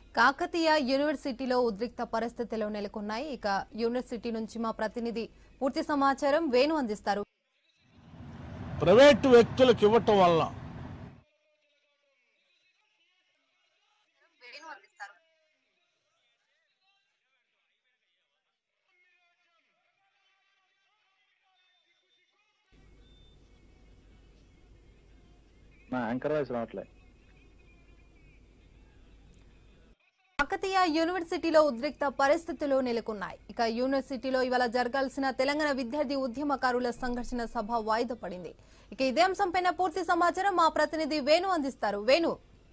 కాకతీయ యూనివర్సిటీలో ఉద్రిక్త పరిస్థితులు నెలకొన్నాయి ఇక యూనివర్సిటీ నుంచి మా ప్రతినిధి పూర్తి సమాచారం వేణు అందిస్తారు ప్రైవేటు వ్యక్తులకు ఇవ్వటం వల్ల నా యాంకర్ వాయిస్ రావట్లే కాకతీయ యూనివర్సిటీలో ఉద్రిక్త పరిస్థితులు నెలకొన్నాయి ఇక యూనివర్సిటీలో ఇవాళ జరగాల్సిన తెలంగాణ విద్యార్థి ఉద్యమకారుల సంఘర్షణ సభ వాయిదా పడింది ఇక ఇదే అంశంపైన పూర్తి సమాచారం మా ప్రతినిధి వేణు అందిస్తారు వేణు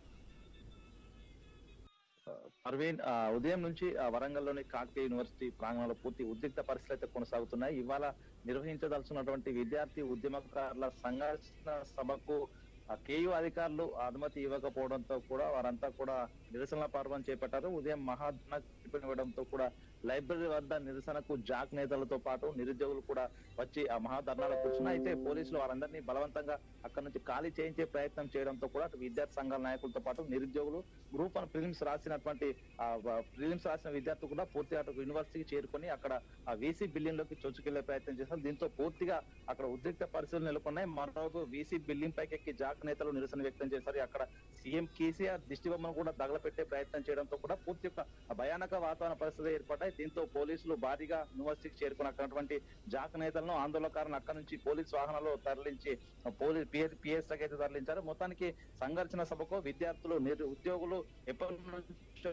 అరవింద్ ఆ, ఉదయం నుంచి ఆ, వరంగల్లోని కాకతీయ యూనివర్సిటీ ప్రాంగణంలో పూర్తి ఉద్రిక్త పరిస్థితులు అయితే కొనసాగుతున్నాయి ఇవాళ నిర్వహించదలుచున్నటువంటి విద్యార్థి ఉద్యమకారుల సంఘర్షణ సభకు ఆ, కేయు అధికారులు అనుమతి ఇవ్వకపోవడంతో కూడా వారంతా కూడా నిరసన పర్వం చేపట్టారు ఉదయం మహాత్మా ఇవ్వడంతో కూడా లైబ్రరీ వద్ద నిరసనకు జాక్ నేతలతో పాటు నిరుద్యోగులు కూడా వచ్చి ఆ మహాధర్నాలో కూర్చున్నారు అయితే పోలీసులు వారందరినీ బలవంతంగా అక్కడ నుంచి ఖాళీ చేయించే ప్రయత్నం చేయడంతో కూడా అటు విద్యార్థి సంఘాల నాయకులతో పాటు నిరుద్యోగులు గ్రూప్ వన్ ప్రిలిమ్స్ రాసినటువంటి ప్రిలిమ్స్ రాసిన విద్యార్థులు కూడా పూర్తిగా అటు యూనివర్సిటీకి చేరుకొని అక్కడ ఆ వీసీ బిల్డింగ్ లోకి చొచ్చుకెళ్లే ప్రయత్నం చేశారు దీంతో పూర్తిగా అక్కడ ఉద్రిక్త పరిస్థితులు నెలకొన్నాయి మరోవైపు వీసీ బిల్డింగ్ పైకి ఎక్కి జాక్ నేతలు నిరసన వ్యక్తం చేశారు అక్కడ సీఎం కేసీఆర్ దిష్టి బొమ్మను కూడా తగలపెట్టే ప్రయత్నం చేయడంతో కూడా పూర్తి ఒక భయానక వాతావరణ పరిస్థితులు ఏర్పడ్డాయి దీంతో పోలీసులు భారీగా యూనివర్సిటీకి చేరుకున్నటువంటి జాక్ నేతలను ఆందోళనకారులను అక్కడ నుంచి పోలీస్ వాహనాల్లో తరలించి పోలీస్ పిఎస్ అయితే తరలించారు మొత్తానికి సంఘర్షణ సభకు విద్యార్థులు నిరు ఉద్యోగులు ఎప్పటి నుంచో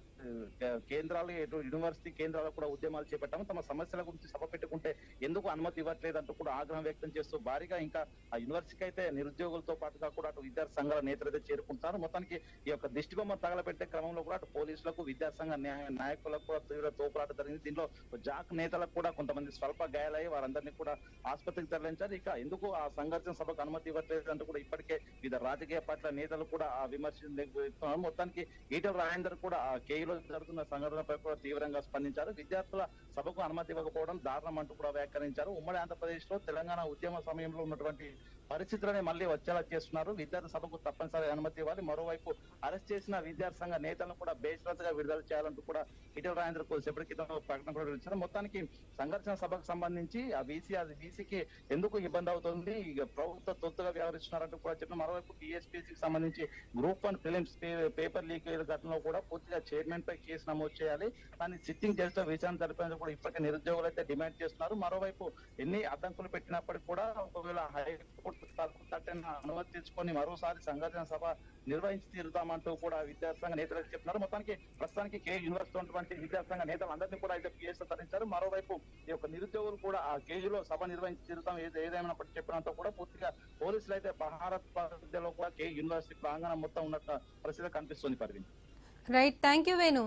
కే- కేంద్రాలు ఎటు యూనివర్సిటీ కేంద్రాలు కూడా ఉద్యమాలు చేపట్టాము తమ సమస్యల గురించి సభ పెట్టుకుంటే ఎందుకు అనుమతి ఇవ్వట్లేదు అంటూ కూడా ఆగ్రహం వ్యక్తం చేస్తూ భారీగా ఇంకా ఆ యూనివర్సిటీకి అయితే నిరుద్యోగులతో పాటుగా కూడా అటు విద్యార్థి సంఘాల నేతలు అయితే చేరుకుంటున్నారు మొత్తానికి ఈ యొక్క దిష్టి బొమ్మ తగలబెట్టే క్రమంలో కూడా అటు పోలీసులకు విద్యార్థి సంఘ న్యాయ నాయకులకు కూడా తీవ్ర తోపులాట జరిగింది దీంట్లో జాక్ నేతలకు కూడా కొంతమంది స్వల్ప గాయాలయ్యి వారందరినీ కూడా ఆసుపత్రికి తరలించారు ఇక ఎందుకు ఆ సంఘర్షణ సభకు అనుమతి ఇవ్వట్లేదు అంటూ కూడా ఇప్పటికే వివిధ రాజకీయ పార్టీల నేతలు కూడా ఆ విమర్శిస్తున్నారు మొత్తానికి ఈటల రాజేందర్ కూడా ఆ కేయులో జరుగుతున్న సంఘటనపై కూడా తీవ్రంగా స్పందించారు విద్యార్థుల సభకు అనుమతి ఇవ్వకపోవడం దారుణం అంటూ కూడా వ్యాఖ్యానించారు ఉమ్మడి ఆంధ్రప్రదేశ్ లో తెలంగాణ ఉద్యమ సమయంలో ఉన్నటువంటి పరిస్థితులనే మళ్ళీ వచ్చేలా చేస్తున్నారు విద్యార్థి సభకు తప్పనిసరి అనుమతి ఇవ్వాలి మరోవైపు అరెస్ట్ చేసిన విద్యార్థి సంఘ నేతలను కూడా బేషరతుగా విడుదల చేయాలంటూ కూడా ఈటల రాజేంద్ర కొద్దిసేపటి క్రితం ఒక ప్రకటన కూడా ఇచ్చారు మొత్తానికి సంఘర్షణ సభకు సంబంధించి ఆ బీసీ అది బీసీకి ఎందుకు ఇబ్బంది అవుతుంది ఇక ప్రభుత్వ తొత్తుగా వ్యవహరిస్తున్నారంటూ కూడా చెప్పిన మరోవైపు టీఎస్పీసీకి సంబంధించి group one prelims paper leak ఘటనలో కూడా పూర్తిగా చైర్మన్ పై కేసు నమోదు చేయాలి దాన్ని సిట్టింగ్ చేస్తూ విచారణ జరిపేందుకు కూడా ఇప్పటికే నిరుద్యోగులు అయితే డిమాండ్ చేస్తున్నారు మరోవైపు ఎన్ని అడ్డంకులు పెట్టినప్పటికీ కూడా ఒకవేళ హైకోర్టు తలుపు తట్టిన అనుమతి తెచ్చుకొని మరోసారి సంఘర్షణ సభ నిర్వహించి తీరుతామంటూ కూడా విద్యార్థి సంఘ నేతలకు చెప్తున్నారు మొత్తానికి ప్రస్తుతానికి కే యూనివర్సిటీ ఉన్నటువంటి విద్యార్థి సంఘ నేతలు అందరినీ కూడా అయితే పిఎస్ తరలించారు మరోవైపు ఈ యొక్క నిరుద్యోగులు కూడా ఆ కేజీలో సభ నిర్వహించి తీరుతాం ఏది ఏదేమైనప్పటికీ చెప్పినంత కూడా పూర్తిగా పోలీసులు అయితే భారత్ మధ్యలో కూడా కే యూనివర్సిటీ ప్రాంగణం మొత్తం ఉన్న పరిస్థితి కనిపిస్తుంది పరిధి రైట్ థ్యాంక్ యూ వేణు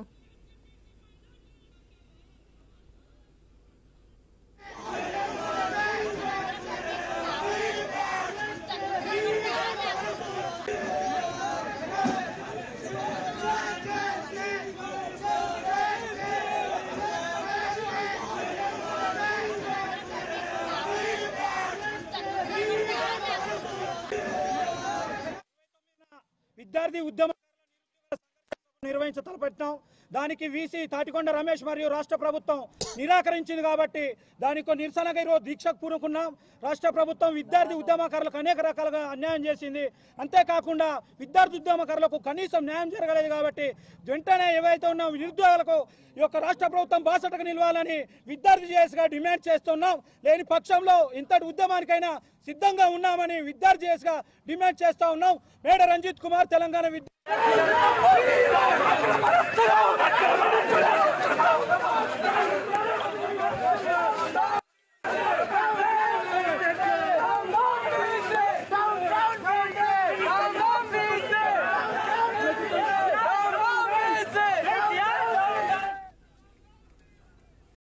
విద్యార్థి ఉద్యమ నిర్వహించ తలపెట్టినాం దానికి వీసీ తాటికొండ రమేష్ మరియు రాష్ట్ర ప్రభుత్వం నిరాకరించింది కాబట్టి దానికి నిరసనగా ఈరోజు దీక్షకు పూనుకున్నాం రాష్ట్ర ప్రభుత్వం విద్యార్థి ఉద్యమకారులకు అనేక రకాలుగా అన్యాయం చేసింది అంతేకాకుండా విద్యార్థి ఉద్యమకారులకు కనీసం న్యాయం జరగలేదు కాబట్టి వెంటనే ఏవైతే ఉన్న నిరుద్యోగులకు ఈ యొక్క రాష్ట్ర ప్రభుత్వం బాసటకు నిలవాలని విద్యార్థి చేసిగా డిమాండ్ చేస్తున్నాం లేని పక్షంలో ఇంతటి ఉద్యమానికైనా సిద్ధంగా ఉన్నామని విద్యార్థి చేసిగా డిమాండ్ చేస్తా ఉన్నాం మేడ రంజిత్ కుమార్ తెలంగాణ విద్య